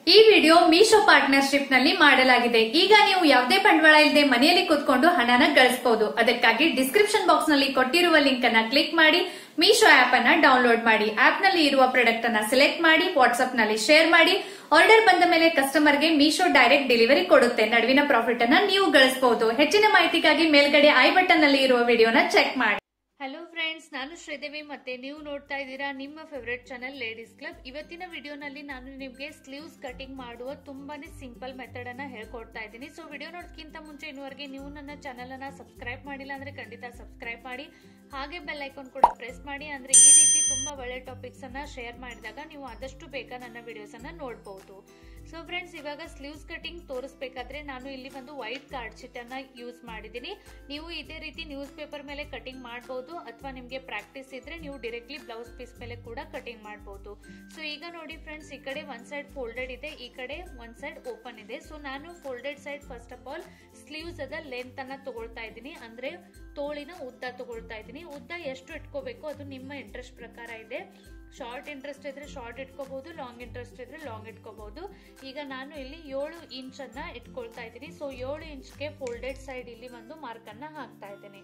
ಈ video Meesho partnership ನಲ್ಲಿ ಮಾಡಲಾಗಿದೆ ಈಗ ನೀವು ಯಾವುದೇ ಬಂಡವಾಳ ಇಲ್ಲದೆ ಮನೆಯಲ್ಲಿ ಕೂತ್ಕೊಂಡು ಹಣನ ಗಳಿಸಬಹುದು ಅದಕ್ಕಾಗಿ ಡಿಸ್ಕ್ರಿಪ್ಷನ್ ಬಾಕ್ಸ್ ನಲ್ಲಿ ಕೊಟ್ಟಿರುವ ಲಿಂಕ್ ಅನ್ನ ಕ್ಲಿಕ್ ಮಾಡಿ ಮೀಶೋ ಆಪ್ ಅನ್ನ ಡೌನ್ಲೋಡ್ ಮಾಡಿ ಆಪ್ ನಲ್ಲಿ ಇರುವ ಪ್ರಾಡಕ್ಟ್ ಅನ್ನ ಸೆಲೆಕ್ಟ್ ಮಾಡಿ ವಾಟ್ಸ್ಆಪ್ ನಲ್ಲಿ ಶೇರ್ ಮಾಡಿ ಆರ್ಡರ್ ಬಂದ ಮೇಲೆ ಕಸ್ಟಮರ್ ಗೆ ಮೀಶೋ ಡೈರೆಕ್ಟ್ ಡೆಲಿವರಿ ಕೊಡುತ್ತೆ ನಡುವಿನ ಪ್ರಾಫಿಟ್ ಅನ್ನ ನೀವು ಗಳಿಸಬಹುದು ಹೆಚ್ಚಿನ ಮಾಹಿತಿಗಾಗಿ ಮೇಲ್ಗಡೆ ಐ ಬಟನ್ ನಲ್ಲಿ ಇರುವ ವಿಡಿಯೋನ ಚೆಕ್ ಮಾಡಿ ಹಲೋ ಫ್ರೆಂಡ್ಸ್ ನಾನು ಶ್ರೀದೇವಿ ಮತ್ತೆ ನೀವು ನೋಡ್ತಾ ಇದ್ದೀರಾ ನಿಮ್ಮ ಫೇವರೆಟ್ ಚಾನೆಲ್ ಲೇಡೀಸ್ ಕ್ಲಬ್ ಇವತ್ತಿನ ವಿಡಿಯೋನಲ್ಲಿ ನಾನು ನಿಮಗೆ ಸ್ಲೀವ್ಸ್ ಕಟಿಂಗ್ ಮಾಡುವ ತುಂಬಾನೇ ಸಿಂಪಲ್ ಮೆಥಡ್ ಅನ್ನ ಹೇಳ್ಕೊಡ್ತಾ ಇದ್ದೀನಿ ಸೊ ವಿಡಿಯೋ ನೋಡೋದಕ್ಕಿಂತ ಮುಂಚೆ ಇನ್ನುವರೆಗೆ ನೀವು ನನ್ನ ಚಾನೆಲ್ ಅನ್ನ ಸಬ್ಸ್ಕ್ರೈಬ್ ಮಾಡಿಲ್ಲ ಅಂದ್ರೆ ಖಂಡಿತ ಸಬ್ಸ್ಕ್ರೈಬ್ ಮಾಡಿ ಹಾಗೆ ಬೆಲ್ ಐಕಾನ್ ಕೂಡ ಪ್ರೆಸ್ ಮಾಡಿ ಅಂದ್ರೆ ಈ ರೀತಿ ತುಂಬಾ ಒಳ್ಳೆ ಟಾಪಿಕ್ಸ್ ಅನ್ನ ಶೇರ್ ಮಾಡಿದಾಗ ನೀವು ಆದಷ್ಟು ಬೇಗ ನನ್ನ ವಿಡಿಯೋಸ್ ಅನ್ನ ನೋಡಬಹುದು ಸೊ ಫ್ರೆಂಡ್ಸ್ ಇವಾಗ ಸ್ಲೀವ್ಸ್ ಕಟಿಂಗ್ ತೋರಿಸ್ಬೇಕಾದ್ರೆ ನಾನು ಇಲ್ಲಿ ಒಂದು ವೈಟ್ ಕಾರ್ಡ್ ಶೀಟ್ ಅನ್ನ ಯೂಸ್ ಮಾಡಿದ್ದೀನಿ ನೀವು ಇದೇ ರೀತಿ ನ್ಯೂಸ್ ಪೇಪರ್ ಮೇಲೆ ಕಟಿಂಗ್ ಮಾಡಬಹುದು ಅಥವಾ ನಿಮಗೆ ಪ್ರಾಕ್ಟೀಸ್ ಇದ್ರೆ ನೀವು ಡೈರೆಕ್ಟ್ಲಿ ಬ್ಲೌಸ್ ಪೀಸ್ ಮೇಲೆ ಕೂಡ ಕಟಿಂಗ್ ಮಾಡಬಹುದು ಸೊ ಈಗ ನೋಡಿ ಫ್ರೆಂಡ್ಸ್ ಈ ಕಡೆ ಒಂದ್ ಸೈಡ್ ಫೋಲ್ಡೆಡ್ ಇದೆ ಈ ಕಡೆ ಒಂದ್ ಸೈಡ್ ಓಪನ್ ಇದೆ ಸೊ ನಾನು folded side first of all sleeves ಅದ ಲೆಂತ್ ಅನ್ನ ತಗೊಳ್ತಾ ಇದ್ದೀನಿ ಅಂದ್ರೆ ತೋಳಿನ ಉದ್ದ ತಗೊಳ್ತಾ ಇದ್ದೀನಿ ಉದ್ದ ಎಷ್ಟು ಇಟ್ಕೋಬೇಕು ಅದು ನಿಮ್ಮ ಇಂಟ್ರೆಸ್ಟ್ ಪ್ರಕಾರ ಇದೆ ಶಾರ್ಟ್ ಇಂಟ್ರೆಸ್ಟ್ ಇದ್ರೆ ಶಾರ್ಟ್ ಇಟ್ಕೋಬಹುದು ಲಾಂಗ್ ಇಂಟ್ರೆಸ್ಟ್ ಇದ್ರೆ ಲಾಂಗ್ ಇಟ್ಕೋಬಹುದು ಈಗ ನಾನು ಇಲ್ಲಿ ಏಳು ಇಂಚ್ ಅನ್ನ ಇಟ್ಕೊಳ್ತಾ ಇದ್ದೀನಿ ಸೊ ಏಳು ಇಂಚ್ಗೆ ಫೋಲ್ಡೆಡ್ ಸೈಡ್ ಇಲ್ಲಿ ಒಂದು ಮಾರ್ಕ್ ಅನ್ನ ಹಾಕ್ತಾ ಇದ್ದೀನಿ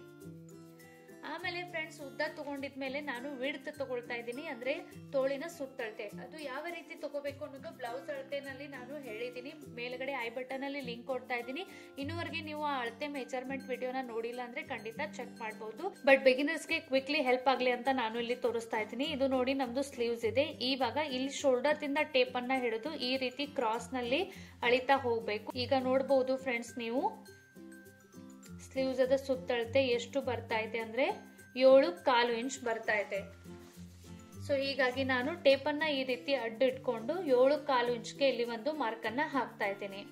ಆಮೇಲೆ ಫ್ರೆಂಡ್ಸ್ ಉದ್ದ ತಗೊಂಡಿದ್ಮೇಲೆ ನಾನು ವಿಡ್ತ್ ತಗೊಳ್ತಾ ಇದ್ದೀನಿ ಅಂದ್ರೆ ತೋಳಿನ ಸುತ್ತಳತೆ ಅದು ಯಾವ ರೀತಿ ತಗೋಬೇಕು ಅನ್ನೋದು ಬ್ಲೌಸ್ ಅಳತೆನಲ್ಲಿ ನಾನು ಹೇಳಿದ್ದೀನಿ ಮೇಲ್ಗಡೆ ಐ ಬಟನ್ ಅಲ್ಲಿ ಲಿಂಕ್ ಕೊಡ್ತಾ ಇದ್ದೀನಿ ಇನ್ನುವರೆಗೆ ನೀವು ಆ ಅಳತೆ ಮೆಜರ್ಮೆಂಟ್ ವಿಡಿಯೋನ ನೋಡಿಲ್ಲ ಅಂದ್ರೆ ಖಂಡಿತ ಚೆಕ್ ಮಾಡಬಹುದು ಬಟ್ ಬಿಗಿನರ್ಸ್ಗೆ ಕ್ವಿಕ್ಲಿ ಹೆಲ್ಪ್ ಆಗ್ಲಿ ಅಂತ ನಾನು ಇಲ್ಲಿ ತೋರಿಸ್ತಾ ಇದ್ದೀನಿ ಇದು ನೋಡಿ ನಮ್ದು ಸ್ಲೀವ್ಸ್ ಇದೆ ಇವಾಗ ಇಲ್ಲಿ ಶೋಲ್ಡರ್ ದಿಂದ ಟೇಪ್ ಅನ್ನ ಹಿಡಿದು ಈ ರೀತಿ ಕ್ರಾಸ್ ನಲ್ಲಿ ಅಳಿತಾ ಹೋಗ್ಬೇಕು ಈಗ ನೋಡಬಹುದು ಫ್ರೆಂಡ್ಸ್ ನೀವು ಸ್ಲೀವ್ಸ್ ಅದ ಸುತ್ತಳತೆ ಎಷ್ಟು ಬರ್ತಾ ಇದೆ ಅಂದ್ರೆ ಏಳು ಕಾಲು ಇಂಚ್ ಬರ್ತಾ ಇದೆ ಸೊ ಹೀಗಾಗಿ ನಾನು ಟೇಪ್ ಅನ್ನ ಈ ರೀತಿ ಅಡ್ಡು ಇಟ್ಕೊಂಡು ಏಳು ಕಾಲು ಇಂಚ್ಗೆ ಇಲ್ಲಿ ಒಂದು ಮಾರ್ಕ್ ಅನ್ನ ಹಾಕ್ತಾ ಇದ್ದೀನಿ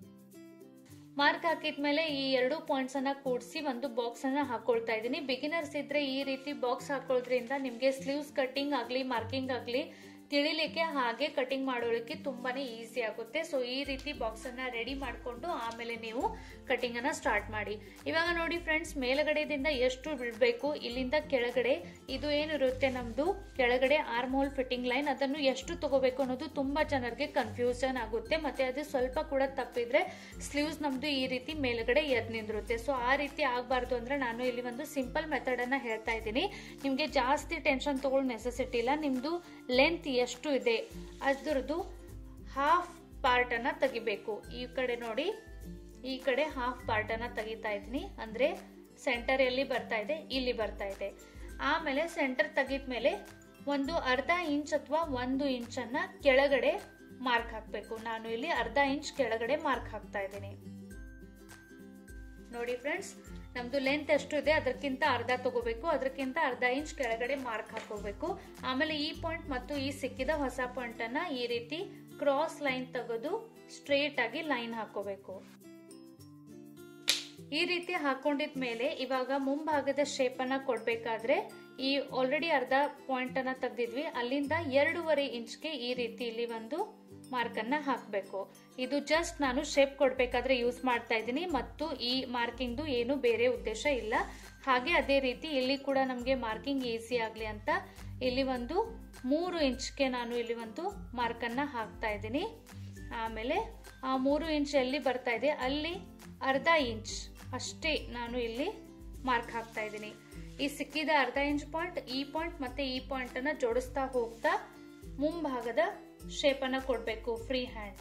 ಮಾರ್ಕ್ ಹಾಕಿದ್ಮೇಲೆ ಈ ಎರಡು ಪಾಯಿಂಟ್ಸ್ ಅನ್ನ ಕೂಡಿಸಿ ಒಂದು ಬಾಕ್ಸ್ ಅನ್ನ ಹಾಕೊಳ್ತಾ ಇದ್ದೀನಿ ಬಿಗಿನರ್ಸ್ ಇದ್ರೆ ಈ ರೀತಿ ಬಾಕ್ಸ್ ಹಾಕೊಳ್ಳೋದ್ರಿಂದ ನಿಮ್ಗೆ ಸ್ಲೀವ್ಸ್ ಕಟ್ಟಿಂಗ್ ಆಗ್ಲಿ ಮಾರ್ಕಿಂಗ್ ಆಗ್ಲಿ ತಿಳಿಲಿಕ್ಕೆ ಹಾಗೆ ಕಟಿಂಗ್ ಮಾಡೋಳಿಕ್ಕೆ ತುಂಬಾನೇ ಈಸಿ ಆಗುತ್ತೆ ಸೊ ಈ ರೀತಿ ಬಾಕ್ಸ್ ಅನ್ನ ರೆಡಿ ಮಾಡ್ಕೊಂಡು ಆಮೇಲೆ ನೀವು ಕಟಿಂಗ್ ಅನ್ನ ಸ್ಟಾರ್ಟ್ ಮಾಡಿ ಇವಾಗ ನೋಡಿ ಫ್ರೆಂಡ್ಸ್ ಮೇಲ್ಗಡೆದಿಂದ ಎಷ್ಟು ಬಿಡ್ಬೇಕು ಇಲ್ಲಿಂದ ಕೆಳಗಡೆ ಇದು ಏನಿರುತ್ತೆ ನಮ್ದು ಕೆಳಗಡೆ ಆರ್ಮ್ ಹೋಲ್ ಫಿಟ್ಟಿಂಗ್ ಲೈನ್ ಅದನ್ನು ಎಷ್ಟು ತಗೋಬೇಕು ಅನ್ನೋದು ತುಂಬಾ ಜನರಿಗೆ ಕನ್ಫ್ಯೂಷನ್ ಆಗುತ್ತೆ ಮತ್ತೆ ಅದು ಸ್ವಲ್ಪ ಕೂಡ ತಪ್ಪಿದ್ರೆ ಸ್ಲೀವ್ಸ್ ನಮ್ದು ಈ ರೀತಿ ಮೇಲ್ಗಡೆ ಎದ್ ನಿಂದಿರುತ್ತೆ ಸೊ ಆ ರೀತಿ ಆಗಬಾರ್ದು ಅಂದ್ರೆ ನಾನು ಇಲ್ಲಿ ಒಂದು ಸಿಂಪಲ್ ಮೆಥಡ್ ಅನ್ನ ಹೇಳ್ತಾ ಇದ್ದೀನಿ ನಿಮ್ಗೆ ಜಾಸ್ತಿ ಟೆನ್ಷನ್ ತಗೊಳ್ಳೋ ನೆಸೆಸಿಟಿ ಇಲ್ಲ ನಿಮ್ದು ಲೆಂತ್ ಎಷ್ಟು ಇದೆ ಅದ್ರದ್ದು ಹಾಫ್ ಪಾರ್ಟ್ ಅನ್ನ ತೆಗಿಬೇಕು ಈ ಕಡೆ ನೋಡಿ ಈ ಕಡೆ ಹಾಫ್ ಪಾರ್ಟ್ ಅನ್ನ ತೆಗಿತಾ ಇದ್ದೀನಿ ಅಂದ್ರೆ ಸೆಂಟರ್ ಎಲ್ಲಿ ಬರ್ತಾ ಇದೆ ಇಲ್ಲಿ ಬರ್ತಾ ಇದೆ ಆಮೇಲೆ ಸೆಂಟರ್ ತೆಗಿದ್ಮೇಲೆ ಒಂದು ಅರ್ಧ ಇಂಚ್ ಅಥವಾ ಒಂದು ಇಂಚ್ ಅನ್ನ ಕೆಳಗಡೆ ಮಾರ್ಕ್ ಹಾಕ್ಬೇಕು ನಾನು ಇಲ್ಲಿ ಅರ್ಧ ಇಂಚ್ ಕೆಳಗಡೆ ಮಾರ್ಕ್ ಹಾಕ್ತಾ ಇದ್ದೀನಿ ನೋಡಿ ಫ್ರೆಂಡ್ಸ್ ನಮ್ದು ಲೆಂತ್ ಎಷ್ಟು ಇದೆ ಅದಕ್ಕಿಂತ ಅರ್ಧ ತಗೋಬೇಕು ಅದಕ್ಕಿಂತ ಅರ್ಧ ಇಂಚ್ ಕೆಳಗಡೆ ಮಾರ್ಕ್ ಹಾಕೋಬೇಕು ಆಮೇಲೆ ಈ ಪಾಯಿಂಟ್ ಮತ್ತು ಈ ಸಿಕ್ಕಿದ ಹೊಸ ಪಾಯಿಂಟ್ ಅನ್ನ ಈ ರೀತಿ ಕ್ರಾಸ್ ಲೈನ್ ತೆಗೆದು ಸ್ಟ್ರೇಟ್ ಆಗಿ ಲೈನ್ ಹಾಕೋಬೇಕು ಈ ರೀತಿ ಹಾಕೊಂಡಿದ್ಮೇಲೆ ಇವಾಗ ಮುಂಭಾಗದ ಶೇಪ್ ಅನ್ನ ಕೊಡ್ಬೇಕಾದ್ರೆ ಈ ಆಲ್ರೆಡಿ ಅರ್ಧ ಪಾಯಿಂಟ್ ಅನ್ನ ತೆಗ್ದಿದ್ವಿ ಅಲ್ಲಿಂದ ಎರಡೂವರೆ ಇಂಚ್ಗೆ ಈ ರೀತಿ ಇಲ್ಲಿ ಒಂದು ಮಾರ್ಕ್ ಅನ್ನ ಹಾಕಬೇಕು ಇದು ಜಸ್ಟ್ ನಾನು ಶೇಪ್ ಕೊಡ್ಬೇಕಾದ್ರೆ ಯೂಸ್ ಮಾಡ್ತಾ ಇದ್ದೀನಿ ಮತ್ತು ಈ ಮಾರ್ಕಿಂಗ್ ಏನು ಬೇರೆ ಉದ್ದೇಶ ಇಲ್ಲ ಹಾಗೆ ಅದೇ ರೀತಿ ಇಲ್ಲಿ ಕೂಡ ನಮಗೆ ಮಾರ್ಕಿಂಗ್ ಈಸಿ ಆಗ್ಲಿ ಅಂತ ಇಲ್ಲಿ ಒಂದು ಮೂರು ಇಂಚ್ಗೆ ನಾನು ಇಲ್ಲಿ ಒಂದು ಮಾರ್ಕ್ ಅನ್ನ ಹಾಕ್ತಾ ಇದ್ದೀನಿ ಆಮೇಲೆ ಆ ಮೂರು ಇಂಚ್ ಎಲ್ಲಿ ಬರ್ತಾ ಇದೆ ಅಲ್ಲಿ ಅರ್ಧ ಇಂಚ್ ಅಷ್ಟೇ ನಾನು ಇಲ್ಲಿ ಮಾರ್ಕ್ ಹಾಕ್ತಾ ಇದ್ದೀನಿ ಈ ಸಿಕ್ಕಿದ ಅರ್ಧ ಇಂಚ್ ಪಾಯಿಂಟ್ ಈ ಪಾಯಿಂಟ್ ಮತ್ತೆ ಈ ಪಾಯಿಂಟ್ ಅನ್ನ ಜೋಡಿಸ್ತಾ ಹೋಗ್ತಾ ಮುಂಭಾಗದ ಶೇಪ್ ಅನ್ನ ಕೊಡ್ಬೇಕು ಫ್ರೀ ಹ್ಯಾಂಡ್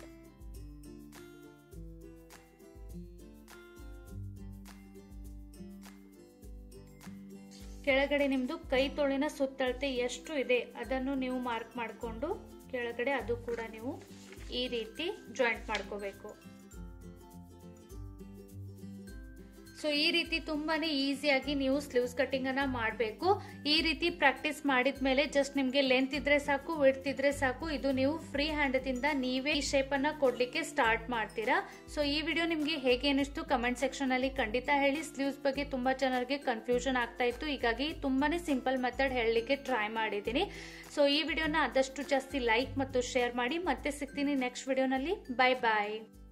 ಕೆಳಗಡೆ ನಿಮ್ದು ಕೈ ತೋಳಿನ ಸುತ್ತಳತೆ ಎಷ್ಟು ಇದೆ ಅದನ್ನು ನೀವು ಮಾರ್ಕ್ ಮಾಡಿಕೊಂಡು ಕೆಳಗಡೆ ಅದು ಕೂಡ ನೀವು ಈ ರೀತಿ ಜಾಯಿಂಟ್ ಮಾಡ್ಕೋಬೇಕು ಸೊ ಈ ರೀತಿ ತುಂಬಾನೇ ಈಸಿಯಾಗಿ ನೀವು ಸ್ಲೀವ್ಸ್ ಕಟಿಂಗ್ ಅನ್ನ ಮಾಡಬೇಕು ಈ ರೀತಿ ಪ್ರಾಕ್ಟೀಸ್ ಮಾಡಿದ್ಮೇಲೆ ಜಸ್ಟ್ ನಿಮ್ಗೆ ಲೆಂತ್ ಇದ್ರೆ ಸಾಕು ವಿಡ್ತ್ ಇದ್ರೆ ಸಾಕು ಇದು ನೀವು ಫ್ರೀ ಹ್ಯಾಂಡ್ ದಿಂದ ನೀವೇ ಈ ಶೇಪ್ ಅನ್ನ ಕೊಡ್ಲಿಕ್ಕೆ ಸ್ಟಾರ್ಟ್ ಮಾಡ್ತೀರಾ ಸೊ ಈ ವಿಡಿಯೋ ನಿಮ್ಗೆ ಹೇಗೆ ಅನಿಸ್ತು ಕಮೆಂಟ್ ಸೆಕ್ಷನ್ ಅಲ್ಲಿ ಖಂಡಿತ ಹೇಳಿ ಸ್ಲೀವ್ಸ್ ಬಗ್ಗೆ ತುಂಬಾ ಜನರಿಗೆ ಕನ್ಫ್ಯೂಷನ್ ಆಗ್ತಾ ಇತ್ತು ಹೀಗಾಗಿ ತುಂಬಾನೇ ಸಿಂಪಲ್ ಮೆಥಡ್ ಹೇಳಲಿಕ್ಕೆ ಟ್ರೈ ಮಾಡಿದ್ದೀನಿ ಸೊ ಈ ವಿಡಿಯೋನ ಆದಷ್ಟು ಜಾಸ್ತಿ ಲೈಕ್ ಮತ್ತು ಶೇರ್ ಮಾಡಿ ಮತ್ತೆ ಸಿಗ್ತೀನಿ ನೆಕ್ಸ್ಟ್ ವಿಡಿಯೋನಲ್ಲಿ ಬೈ ಬಾಯ್